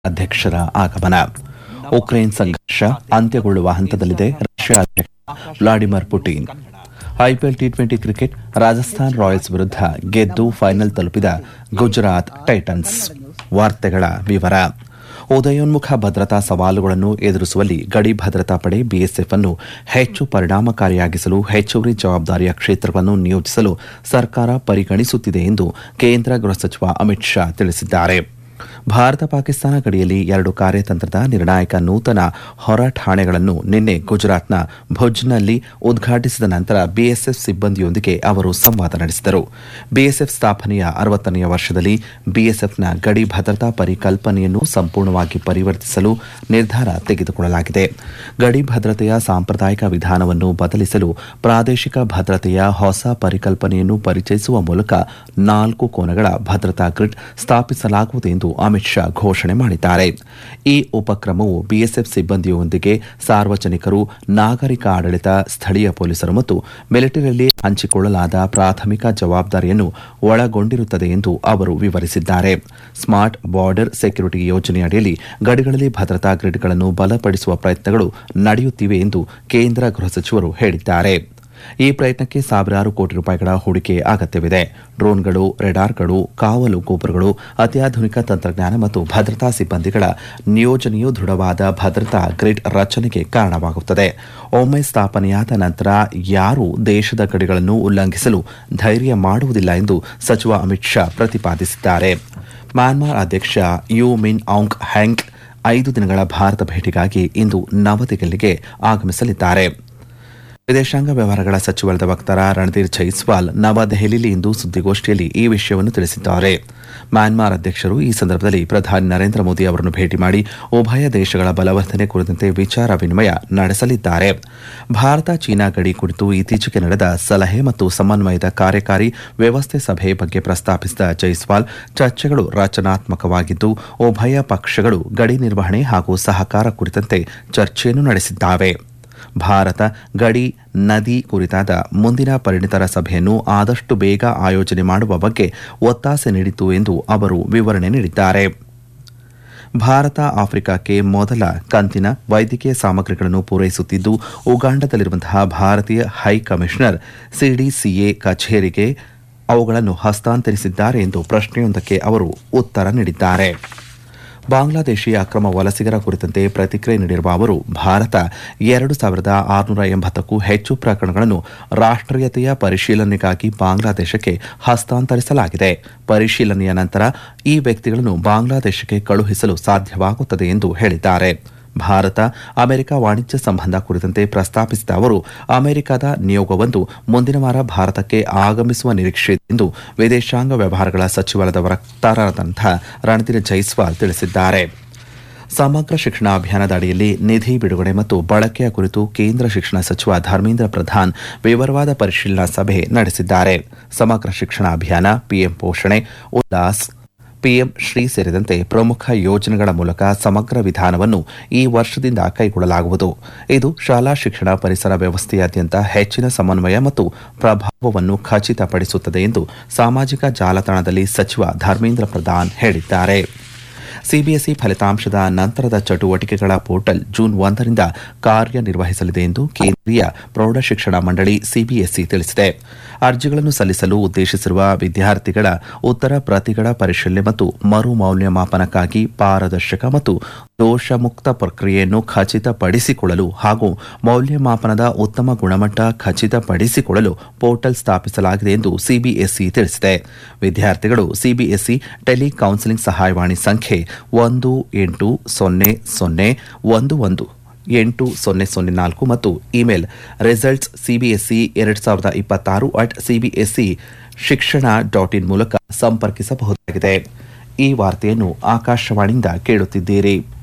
ಅಧ್ಯಕ್ಷರ ಆಗಮನ ಉಕ್ರೇನ್ ಸಂಘರ್ಷ ಅಂತ್ಯಗೊಳ್ಳುವ ಹಂತದಲ್ಲಿದೆ ರಷ್ಯಾ ಅಧ್ಯಕ್ಷ Vladimir Putin IPL T twenty cricket Rajasthan Royals ವಿರುದ್ಧ ಗೆದ್ದು ಫೈನಲ್ ತಲುಪಿದ ಗುಜರಾತ್ ಟೈಟನ್ಸ್ ವಾರ್ತೆಗಳ ವಿವರ ಉದಯೋನ್ಮುಖ ಭದ್ರತಾ ಸವಾಲುಗಳನ್ನು ಎದುರಿಸುವಲ್ಲಿ ಗಡಿ ಭದ್ರತಾ ಪಡೆ ಬಿಎಸ್ಎಫ್ ಅನ್ನು ಹೆಚ್ಚು ಪರಿಣಾಮಕಾರಿಯಾಗಿಸಲು ಹೆಚ್ಚುವರಿ ಜವಾಬ್ದಾರಿಯ ಕ್ಷೇತ್ರಗಳನ್ನು ನಿಯೋಜಿಸಲು ಸರ್ಕಾರ ಪರಿಗಣಿಸುತ್ತಿದೆ ಎಂದು ಕೇಂದ್ರ ಗೃಹ ಸಚಿವ ಅಮಿತ್ ಶಾ ತಿಳಿಸಿದ್ದಾರೆ ಭಾರತ ಪಾಕಿಸ್ತಾನ ಗಡಿಯಲ್ಲಿ ಎರಡು ಕಾರ್ಯತಂತ್ರದ ನಿರ್ಣಾಯಕ ನೂತನ ಹೊರ ಠಾಣೆಗಳನ್ನು ನಿನ್ನೆ ಗುಜರಾತ್ನ ಭುಜ್ನಲ್ಲಿ ಉದ್ಘಾಟಿಸಿದ ನಂತರ ಬಿಎಸ್ಎಫ್ ಸಿಬ್ಬಂದಿಯೊಂದಿಗೆ ಅವರು ಸಂವಾದ ನಡೆಸಿದರು ಬಿಎಸ್ಎಫ್ ಸ್ಥಾಪನೆಯ ಅರವತ್ತನೆಯ ವರ್ಷದಲ್ಲಿ ಬಿಎಸ್ಎಫ್ನ ಗಡಿ ಭದ್ರತಾ ಪರಿಕಲ್ಪನೆಯನ್ನು ಸಂಪೂರ್ಣವಾಗಿ ಪರಿವರ್ತಿಸಲು ನಿರ್ಧಾರ ತೆಗೆದುಕೊಳ್ಳಲಾಗಿದೆ ಗಡಿ ಭದ್ರತೆಯ ಸಾಂಪ್ರದಾಯಿಕ ವಿಧಾನವನ್ನು ಬದಲಿಸಲು ಪ್ರಾದೇಶಿಕ ಭದ್ರತೆಯ ಹೊಸ ಪರಿಕಲ್ಪನೆಯನ್ನು ಪರಿಚಯಿಸುವ ಮೂಲಕ ನಾಲ್ಕು ಕೋನಗಳ ಭದ್ರತಾ ಗ್ರಿಡ್ ಸ್ಥಾಪಿಸಲಾಗುವುದು ಎಂದು ಅಮಿತ್ ಶಾ ಘೋಷಣೆ ಮಾಡಿದ್ದಾರೆ ಈ ಉಪಕ್ರಮವು ಬಿಎಸ್ಎಫ್ ಸಿಬ್ಬಂದಿಯೊಂದಿಗೆ ಸಾರ್ವಜನಿಕರು ನಾಗರಿಕ ಆಡಳಿತ ಸ್ಥಳೀಯ ಪೊಲೀಸರು ಮತ್ತು ಮಿಲಿಟರಿಯಲ್ಲಿ ಹಂಚಿಕೊಳ್ಳಲಾದ ಪ್ರಾಥಮಿಕ ಜವಾಬ್ದಾರಿಯನ್ನು ಒಳಗೊಂಡಿರುತ್ತದೆ ಎಂದು ಅವರು ವಿವರಿಸಿದ್ದಾರೆ ಸ್ಮಾರ್ಟ್ ಬಾರ್ಡರ್ ಸೆಕ್ಯುರಿಟಿ ಯೋಜನೆಯಡಿಯಲ್ಲಿ ಗಡಿಗಳಲ್ಲಿ ಭದ್ರತಾ ಗ್ರಿಡ್ಗಳನ್ನು ಬಲಪಡಿಸುವ ಪ್ರಯತ್ನಗಳು ನಡೆಯುತ್ತಿವೆ ಎಂದು ಕೇಂದ್ರ ಗೃಹ ಸಚಿವರು ಹೇಳಿದ್ದಾರೆ ಈ ಪ್ರಯತ್ನಕ್ಕೆ ಸಾವಿರಾರು ಕೋಟಿ ರೂಪಾಯಿಗಳ ಹೂಡಿಕೆ ಅಗತ್ಯವಿದೆ ಡ್ರೋನ್ಗಳು ರೆಡಾರ್ಗಳು ಕಾವಲು ಗೋಪುರಗಳು ಅತ್ಯಾಧುನಿಕ ತಂತ್ರಜ್ಞಾನ ಮತ್ತು ಭದ್ರತಾ ಸಿಬ್ಬಂದಿಗಳ ನಿಯೋಜನೆಯು ದೃಢವಾದ ಭದ್ರತಾ ಗ್ರಿಡ್ ರಚನೆಗೆ ಕಾರಣವಾಗುತ್ತದೆ ಒಮ್ಮೆ ಸ್ಥಾಪನೆಯಾದ ನಂತರ ಯಾರೂ ದೇಶದ ಗಡಿಗಳನ್ನು ಉಲ್ಲಂಘಿಸಲು ಧೈರ್ಯ ಮಾಡುವುದಿಲ್ಲ ಎಂದು ಸಚಿವ ಅಮಿತ್ ಶಾ ಪ್ರತಿಪಾದಿಸಿದ್ದಾರೆ ಮ್ಯಾನ್ಮಾರ್ ಅಧ್ಯಕ್ಷ ಯು ಮಿನ್ ಔಂಗ್ ಹ್ಯಾಂಗ್ ಐದು ದಿನಗಳ ಭಾರತ ಭೇಟಿಗಾಗಿ ಇಂದು ನವದೆಹಲಿಗೆ ಆಗಮಿಸಲಿದ್ದಾರೆ ವಿದೇಶಾಂಗ ವ್ಯವಹಾರಗಳ ಸಚಿವಾಲಯದ ವಕ್ತಾರ ರಣಧೀರ್ ಜೈಸ್ವಾಲ್ ನವದೆಹಲಿಯಲ್ಲಿ ಇಂದು ಸುದ್ದಿಗೋಷ್ಠಿಯಲ್ಲಿ ಈ ವಿಷಯವನ್ನು ತಿಳಿಸಿದ್ದಾರೆ ಮ್ಯಾನ್ಮಾರ್ ಅಧ್ಯಕ್ಷರು ಈ ಸಂದರ್ಭದಲ್ಲಿ ಪ್ರಧಾನಿ ನರೇಂದ್ರ ಮೋದಿ ಅವರನ್ನು ಭೇಟಿ ಮಾಡಿ ಉಭಯ ದೇಶಗಳ ಬಲವರ್ಧನೆ ಕುರಿತಂತೆ ವಿಚಾರ ವಿನಿಮಯ ನಡೆಸಲಿದ್ದಾರೆ ಭಾರತ ಚೀನಾ ಗಡಿ ಕುರಿತು ಇತ್ತೀಚೆಗೆ ನಡೆದ ಸಲಹೆ ಮತ್ತು ಸಮನ್ವಯದ ಕಾರ್ಯಕಾರಿ ವ್ಯವಸ್ಥೆ ಸಭೆ ಬಗ್ಗೆ ಪ್ರಸ್ತಾಪಿಸಿದ ಜೈಸ್ವಾಲ್ ಚರ್ಚೆಗಳು ರಚನಾತ್ಮಕವಾಗಿದ್ದು ಉಭಯ ಪಕ್ಷಗಳು ಗಡಿ ನಿರ್ವಹಣೆ ಹಾಗೂ ಸಹಕಾರ ಕುರಿತಂತೆ ಚರ್ಚೆಯನ್ನು ನಡೆಸಿದ್ದಾವೆ ಭಾರತ ಗಡಿ ನದಿ ಕುರಿತಾದ ಮುಂದಿನ ಪರಿಣಿತರ ಸಭೆಯನ್ನು ಆದಷ್ಟು ಬೇಗ ಆಯೋಜನೆ ಮಾಡುವ ಬಗ್ಗೆ ಒತ್ತಾಸೆ ನೀಡಿತು ಎಂದು ಅವರು ವಿವರಣೆ ನೀಡಿದ್ದಾರೆ ಭಾರತ ಆಫ್ರಿಕಾಕ್ಕೆ ಮೊದಲ ಕಂತಿನ ವೈದ್ಯಕೀಯ ಸಾಮಗ್ರಿಗಳನ್ನು ಪೂರೈಸುತ್ತಿದ್ದು ಉಗಾಂಡದಲ್ಲಿರುವಂತಹ ಭಾರತೀಯ ಹೈ ಕಮಿಷನರ್ ಸಿಡಿಸಿಎ ಕಚೇರಿಗೆ ಅವುಗಳನ್ನು ಹಸ್ತಾಂತರಿಸಿದ್ದಾರೆ ಎಂದು ಪ್ರಶ್ನೆಯೊಂದಕ್ಕೆ ಅವರು ಉತ್ತರ ನೀಡಿದ್ದಾರೆ ಬಾಂಗ್ಲಾದೇಶಿ ಅಕ್ರಮ ವಲಸಿಗರ ಕುರಿತಂತೆ ಪ್ರತಿಕ್ರಿಯೆ ನೀಡಿರುವ ಅವರು ಭಾರತ ಎರಡು ಸಾವಿರದ ಆರುನೂರ ಎಂಬತ್ತಕ್ಕೂ ಹೆಚ್ಚು ಪ್ರಕರಣಗಳನ್ನು ರಾಷ್ಟ್ರೀಯತೆಯ ಪರಿಶೀಲನೆಗಾಗಿ ಬಾಂಗ್ಲಾದೇಶಕ್ಕೆ ಹಸ್ತಾಂತರಿಸಲಾಗಿದೆ ಪರಿಶೀಲನೆಯ ನಂತರ ಈ ವ್ಯಕ್ತಿಗಳನ್ನು ಬಾಂಗ್ಲಾದೇಶಕ್ಕೆ ಕಳುಹಿಸಲು ಸಾಧ್ಯವಾಗುತ್ತದೆ ಎಂದು ಹೇಳಿದ್ದಾರೆ ಭಾರತ ಅಮೆರಿಕ ವಾಣಿಜ್ಯ ಸಂಬಂಧ ಕುರಿತಂತೆ ಪ್ರಸ್ತಾಪಿಸಿದ ಅವರು ಅಮೆರಿಕದ ನಿಯೋಗವೊಂದು ಮುಂದಿನ ವಾರ ಭಾರತಕ್ಕೆ ಆಗಮಿಸುವ ನಿರೀಕ್ಷೆ ಇದೆ ಎಂದು ವಿದೇಶಾಂಗ ವ್ಯವಹಾರಗಳ ಸಚಿವಾಲಯದ ವಕ್ತಾರರಾದಂತಹ ರಣಧೀರ್ ಜೈಸ್ವಾಲ್ ತಿಳಿಸಿದ್ದಾರೆ ಸಮಗ್ರ ಶಿಕ್ಷಣ ಅಭಿಯಾನದ ಅಡಿಯಲ್ಲಿ ನಿಧಿ ಬಿಡುಗಡೆ ಮತ್ತು ಬಳಕೆಯ ಕುರಿತು ಕೇಂದ್ರ ಶಿಕ್ಷಣ ಸಚಿವ ಧರ್ಮೇಂದ್ರ ಪ್ರಧಾನ್ ವಿವರವಾದ ಪರಿಶೀಲನಾ ಸಭೆ ನಡೆಸಿದ್ದಾರೆ ಸಮಗ್ರ ಶಿಕ್ಷಣ ಅಭಿಯಾನ ಪಿಎಂ ಪೋಷಣೆ ಉಲ್ಲಾಸ್ ಪಿಎಂ ಶ್ರೀ ಸೇರಿದಂತೆ ಪ್ರಮುಖ ಯೋಜನೆಗಳ ಮೂಲಕ ಸಮಗ್ರ ವಿಧಾನವನ್ನು ಈ ವರ್ಷದಿಂದ ಕೈಗೊಳ್ಳಲಾಗುವುದು ಇದು ಶಾಲಾ ಶಿಕ್ಷಣ ಪರಿಸರ ವ್ಯವಸ್ಥೆಯಾದ್ಯಂತ ಹೆಚ್ಚಿನ ಸಮನ್ವಯ ಮತ್ತು ಪ್ರಭಾವವನ್ನು ಖಚಿತಪಡಿಸುತ್ತದೆ ಎಂದು ಸಾಮಾಜಿಕ ಜಾಲತಾಣದಲ್ಲಿ ಸಚಿವ ಧರ್ಮೇಂದ್ರ ಪ್ರಧಾನ್ ಹೇಳಿದ್ದಾರೆ ಸಿಬಿಎಸ್ಇ ಫಲಿತಾಂಶದ ನಂತರದ ಚಟುವಟಿಕೆಗಳ ಪೋರ್ಟಲ್ ಜೂನ್ ಒಂದರಿಂದ ಕಾರ್ಯನಿರ್ವಹಿಸಲಿದೆ ಎಂದು ಕೇಂದ್ರೀಯ ಪ್ರೌಢಶಿಕ್ಷಣ ಮಂಡಳಿ ಸಿಬಿಎಸ್ಇ ತಿಳಿಸಿದೆ ಅರ್ಜಿಗಳನ್ನು ಸಲ್ಲಿಸಲು ಉದ್ದೇಶಿಸಿರುವ ವಿದ್ಯಾರ್ಥಿಗಳ ಉತ್ತರ ಪ್ರತಿಗಳ ಪರಿಶೀಲನೆ ಮತ್ತು ಮರು ಮೌಲ್ಯಮಾಪನಕ್ಕಾಗಿ ಪಾರದರ್ಶಕ ಮತ್ತು ದೋಷಮುಕ್ತ ಪ್ರಕ್ರಿಯೆಯನ್ನು ಖಚಿತಪಡಿಸಿಕೊಳ್ಳಲು ಹಾಗೂ ಮೌಲ್ಯಮಾಪನದ ಉತ್ತಮ ಗುಣಮಟ್ಟ ಖಚಿತಪಡಿಸಿಕೊಳ್ಳಲು ಪೋರ್ಟಲ್ ಸ್ಥಾಪಿಸಲಾಗಿದೆ ಎಂದು ಸಿಬಿಎಸ್ಇ ತಿಳಿಸಿದೆ ವಿದ್ಯಾರ್ಥಿಗಳು ಸಿಬಿಎಸ್ಇ ಟೆಲಿ ಕೌನ್ಸಿಲಿಂಗ್ ಸಹಾಯವಾಣಿ ಸಂಖ್ಯೆ ಒಂದು ಎಂಟು ಸೊನ್ನೆ ಸೊನ್ನೆ ಒಂದು ಒಂದು ಎಂಟು ಸೊನ್ನೆ ಸೊನ್ನೆ ನಾಲ್ಕು ಮತ್ತು ಇಮೇಲ್ ರಿಸಲ್ಟ್ಸ್ ಸಿಬಿಎಸ್ಇ ಎರಡು ಸಾವಿರದ ಇಪ್ಪತ್ತಾರು ಅಟ್ ಸಿಬಿಎಸ್ಇ ಶಿಕ್ಷಣ ಡಾಟ್ ಇನ್ ಮೂಲಕ ಸಂಪರ್ಕಿಸಬಹುದಾಗಿದೆ ಈ ವಾರ್ತೆಯನ್ನು ಆಕಾಶವಾಣಿಯಿಂದ ಕೇಳುತ್ತಿದ್ದೀರಿ